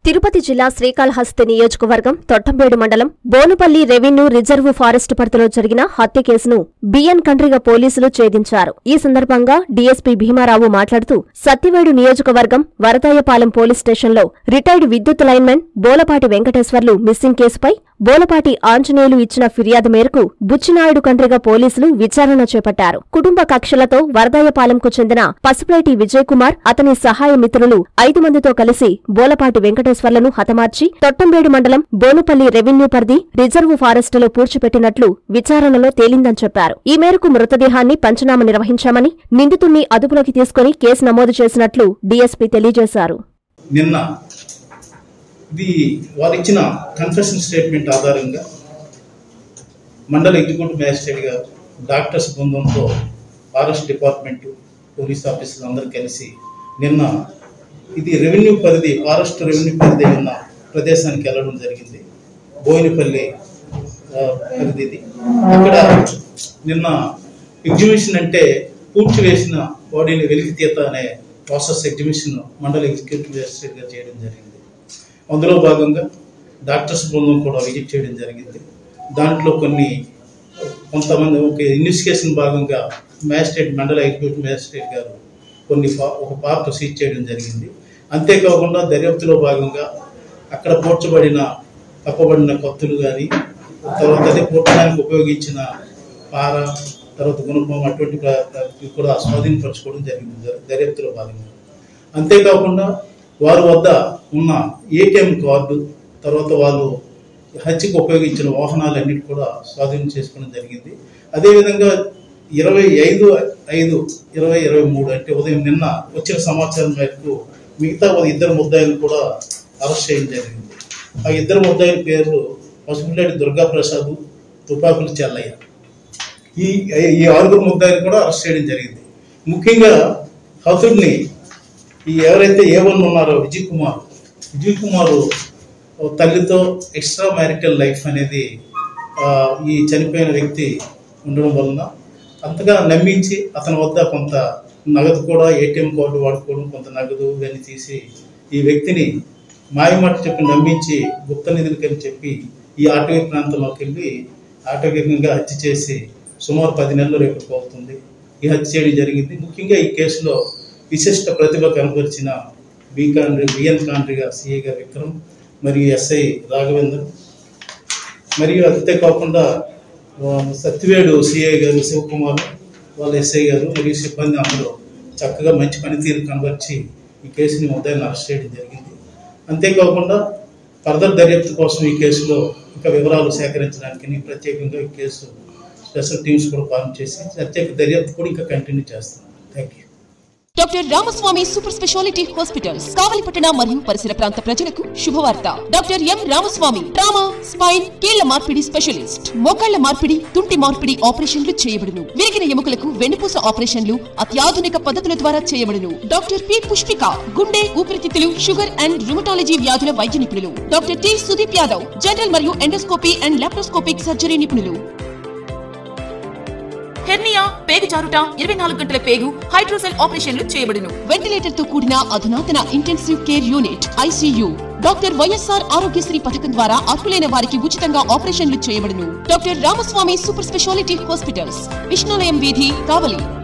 తిరుపతి జిల్లా శ్రీకాళహస్తి నియోజకవర్గం తొట్టంబేడు మండలం బోనుపల్లి రెవెన్యూ రిజర్వ్ ఫారెస్ట్ పరిధిలో జరిగిన హత్య కేసును బిఎన్ కండ్రిగ పోలీసులు ఛేదించారు ఈ సందర్భంగా డీఎస్పీ భీమారావు మాట్లాడుతూ సత్యవేడు నియోజకవర్గం వరదాయపాలెం పోలీస్ స్టేషన్లో రిటైర్డ్ విద్యుత్ లైన్మెన్ బోలపాటి వెంకటేశ్వర్లు మిస్సింగ్ కేసుపై బోలపాటి ఆంజనేయులు ఇచ్చిన ఫిర్యాదు మేరకు బుచ్చినాయుడు కండ్రిగ పోలీసులు విచారణ చేపట్టారు కుటుంబ కక్షలతో వరదాయపాలెంకు చెందిన పసుపులేటి విజయ్ కుమార్ అతని సహాయ మిత్రులు ఐదు మందితో కలిసి బోలపాటి వెంకటేశ్వర్లను హతమార్చి తొట్టంబేడు మండలం బోనుపల్లి రెవెన్యూ పరిధి రిజర్వ్ ఫారెస్టులో పూడ్చిపెట్టినట్లు విచారణలో తేలిందని చెప్పారు ఈ మేరకు మృతదేహాన్ని పంచనామా నిర్వహించామని నిందితుణ్ణి అదుపులోకి తీసుకుని కేసు నమోదు చేసినట్లు డీఎస్పీ తెలియజేశారు నిన్న ఇది వారు ఇచ్చిన కన్ఫెషన్ స్టేట్మెంట్ ఆధారంగా మండల ఎగ్జిక్యూటివ్ మ్యాజిస్ట్రేట్ గారు డాక్టర్స్ బృందంతో ఫారెస్ట్ డిపార్ట్మెంట్ పోలీస్ ఆఫీసర్లు అందరూ కలిసి నిన్న ఇది రెవెన్యూ పరిధి ఫారెస్ట్ రెవెన్యూ పరిధి ఉన్న ప్రదేశానికి వెళ్ళడం జరిగింది బోయినపల్లి ఆ, పరిధి ఇది అక్కడ నిన్న ఎగ్జిబిషన్ అంటే పూడ్చి వేసిన బాడీని వెలికి తీత అనే ప్రాసెస్ ఎగ్జిబిషన్ మండల ఎగ్జిక్యూటివ్ మ్యాజిస్ట్రేట్ గారు చేయడం జరిగింది అందులో భాగంగా డాక్టర్స్ బృందం కూడా విజిట్ చేయడం జరిగింది దాంట్లో కొన్ని కొంతమంది ఒక ఇన్వెస్టిగేషన్ భాగంగా మ్యాజిస్ట్రేట్ మండల ఎగ్జిక్యూటివ్ మ్యాజిస్ట్రేట్ గారు కొన్ని పా- ఒక పార్ట్ సీజ్ చేయడం జరిగింది అంతేకాకుండా దర్యాప్తులో భాగంగా అక్కడ పోడ్చబడిన కప్పబడిన కత్తులు కానీ తర్వాత అదే పూర్చడానికి ఉపయోగించిన పార తర్వాత గుణపం అటువంటి ప్ర- ప్ర- ఇవి కూడా స్వాధీనపరచుకోవడం జరిగింది దర్- దర్యాప్తులో భాగంగా అంతేకాకుండా వారి వద్ద ఉన్న ఏటీఎం కార్డు తర్వాత వాళ్ళు హత్యకు ఉపయోగించిన వాహనాలన్నిటి కూడా స్వాధీనం చేసుకోవడం జరిగింది అదేవిధంగా ఇరవై ఐదు ఐదు ఇరవై ఇరవై మూడు అంటే ఉదయం నిన్న వచ్చిన సమాచారం మేరకు మిగతా ఒక ఇద్దరు ముద్దాయిలు కూడా అరెస్ట్ చేయడం జరిగింది ఆ ఇద్దరు ముద్దాయిల పేర్లు పసుపులేటి దుర్గా ప్రసాద్ తుపాకులు చెల్లయ్య ఈ ఈ ఆరుగురు ముద్దాయిలు కూడా అరెస్ట్ చేయడం జరిగింది ముఖ్యంగా హతుడిని ఈ ఎవరైతే ఏ వన్ ఉన్నారో విజయ్ కుమార్ విజయ్ కుమార్ తల్లితో ఎక్స్ట్రా మ్యారిటల్ లైఫ్ అనేది ఆ, ఈ చనిపోయిన వ్యక్తి ఉండడం వలన అంతగా నమ్మించి అతని వద్ద కొంత నగదు కూడా ఏటీఎం కార్డు వాడుకోవడం కొంత నగదు ఇవన్నీ తీసి ఈ వ్యక్తిని మాయమాట చెప్పి నమ్మించి గుప్త నిధులకని చెప్పి ఈ ఆటవీ ప్రాంతంలోకి వెళ్ళి ఆటవికంగా హత్య చేసి సుమారు పది నెలలు రేపటికి అవుతుంది ఈ హత్య చేయడం జరిగింది ముఖ్యంగా ఈ కేసులో విశిష్ట ప్రతిభ కనబరిచిన B Kandri BN Kandriga CI గారు విక్రమ్ మరియు ఎస్ఐ రాఘవేంద్ర మరియు అంతేకాకుండా ఆ, సత్యవేడు సిఐ గారు శివకుమార్ వాళ్ళ ఎస్ఐ గారు మరియు సిబ్బంది అందరూ చక్కగా మంచి పనితీరు కనబర్చి ఈ కేసుని ఉదయం అరెస్ట్ చేయడం జరిగింది అంతేకాకుండా ఫర్దర్ దర్యాప్తు కోసం ఈ కేసులో ఇంకా వివరాలు సేకరించడానికి ప్రత్యేకంగా ఈ కేసు స్పెషల్ టీమ్స్ కూడా ఫార్మ్ చేసి ప్రత్యేక దర్యాప్తు కూడా ఇంకా కంటిన్యూ చేస్తాం thank you doctor Ramaswamy super speciality hospitals కావలిపట్టణ మరియు పరిసర ప్రాంత ప్రజలకు శుభవార్త doctor M Ramaswamy trauma spine కీళ్ల మార్పిడి స్పెషలిస్ట్ మోకాళ్ల మార్పిడి తుంటి మార్పిడి ఆపరేషన్లు చేయబడును విరిగిన ఎముకలకు వెన్నుపూస ఆపరేషన్లు అత్యాధునిక పద్ధతుల ద్వారా చేయబడును డాక్టర్ పి పుష్పిక గుండె ఊపిరితిత్తులు షుగర్ అండ్ రుమటాలజీ వ్యాధుల వైద్య నిపుణులు doctor T Sudeep Yadav general మరియు ఎండోస్కోపీ అండ్ లాప్రోస్కోపిక్ సర్జరీ నిపుణులు హెర్నియా పేగు జారుట ఇరవై నాలుగు గంటల పేగు హైడ్రోసెల్ ఆపరేషన్లు చేయబడును వెంటిలేటర్ తో కూడిన అధునాతన intensive care unit ICU doctor YSR Aarogyasri పథకం ద్వారా అర్హులైన వారికి ఉచితంగా ఆపరేషన్లు చేయబడును doctor Ramaswamy super speciality hospitals Vishnulayam వీధి కావలి